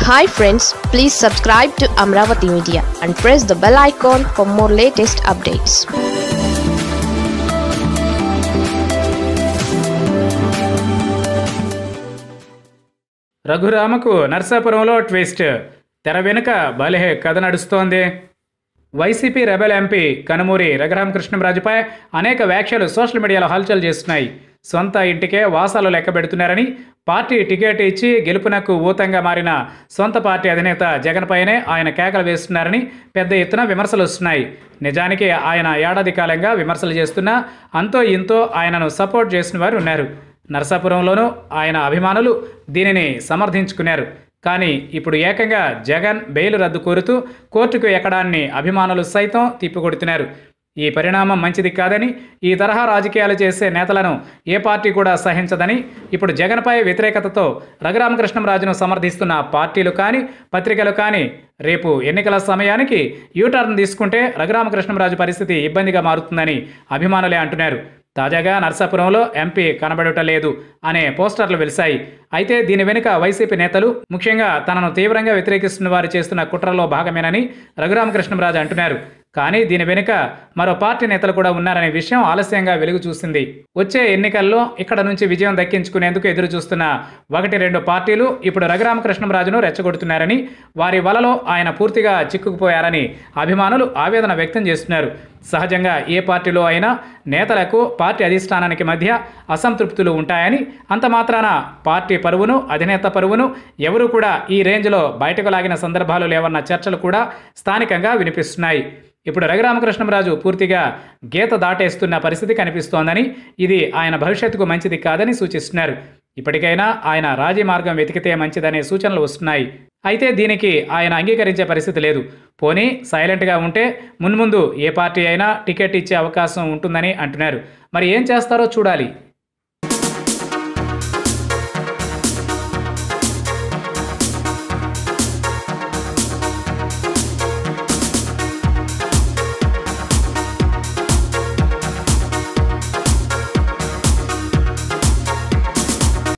hi friends please subscribe to Amaravati media and press the bell icon for more latest updates రఘురామకు నర్సాపురంలో twist తెర వెనుక భలే కథ నడుస్తోంది వైసీపీ రెబెల్ ఎంపీ కనుమూరి రఘురామకృష్ణంరాజుపై అనేక వ్యాఖ్యలు సోషల్ మీడియాలో హల్చల్ చేస్తున్నాయి సొంత ఇంటికే వాసాలు లెక్క పెడుతున్నారని పార్టీ టికెట్ ఇచ్చి గెలుపునకు ఊతంగా మారిన సొంత పార్టీ అధినేత జగన్పైనే ఆయన కేకలు వేస్తున్నారని పెద్ద ఎత్తున విమర్శలు వస్తున్నాయి నిజానికి ఆయన ఏడాది కాలంగా విమర్శలు చేస్తున్నా అంతో ఇంతో ఆయనను సపోర్ట్ చేసిన వారు ఉన్నారు నరసాపురంలోనూ ఆయన అభిమానులు దీనిని సమర్థించుకున్నారు కానీ ఇప్పుడు ఏకంగా జగన్ బెయిల్ రద్దు కోరుతూ కోర్టుకు ఎక్కడాన్ని అభిమానులు సైతం తిప్పికొడుతున్నారు ఈ పరిణామం మంచిది కాదని ఈ తరహా రాజకీయాలు చేసే నేతలను ఏ పార్టీ కూడా సహించదని ఇప్పుడు జగన్పై వ్యతిరేకతతో రఘురామకృష్ణంరాజును సమర్థిస్తున్న పార్టీలు కానీ పత్రికలు కానీ రేపు ఎన్నికల సమయానికి యూటర్న్ తీసుకుంటే రఘురామకృష్ణంరాజు పరిస్థితి ఇబ్బందిగా మారుతుందని అభిమానులే అంటున్నారు తాజాగా నర్సాపురంలో ఎంపీ కనబడటం లేదు అనే పోస్టర్లు వెలిశాయి అయితే దీని వెనుక వైసీపీ నేతలు ముఖ్యంగా తనను తీవ్రంగా వ్యతిరేకిస్తున్న వారు చేస్తున్న కుట్రలో భాగమేనని రఘురామకృష్ణంరాజు అంటున్నారు కానీ దీని వెనుక మరో పార్టీ నేతలు కూడా ఉన్నారనే విషయం ఆలస్యంగా వెలుగు చూసింది వచ్చే ఎన్నికల్లో ఇక్కడ నుంచి విజయం దక్కించుకునేందుకు ఎదురు చూస్తున్న ఒకటి రెండు పార్టీలు ఇప్పుడు రఘురామకృష్ణంరాజును రెచ్చగొడుతున్నారని వారి వలలో ఆయన పూర్తిగా చిక్కుకుపోయారని అభిమానులు ఆవేదన వ్యక్తం చేస్తున్నారు సహజంగా ఏ పార్టీలో అయినా నేతలకు పార్టీ అధిష్టానానికి మధ్య అసంతృప్తులు ఉంటాయని అంత మాత్రాన పార్టీ పరువును అధినేత పరువును ఎవరూ కూడా ఈ రేంజ్లో బయటకు లాగిన సందర్భాలు లేవన్న చర్చలు కూడా స్థానికంగా వినిపిస్తున్నాయి ఇప్పుడు రఘురామకృష్ణంరాజు పూర్తిగా గీత దాటేస్తున్న పరిస్థితి కనిపిస్తోందని ఇది ఆయన భవిష్యత్తుకు మంచిది కాదని సూచిస్తున్నారు ఇప్పటికైనా ఆయన రాజీ మార్గం వెతికితే మంచిదనే సూచనలు వస్తున్నాయి అయితే దీనికి ఆయన అంగీకరించే పరిస్థితి లేదు పోనీ సైలెంట్గా ఉంటే మున్ముందు ఏ పార్టీ అయినా టికెట్ ఇచ్చే అవకాశం ఉంటుందని అంటున్నారు మరి ఏం చేస్తారో చూడాలి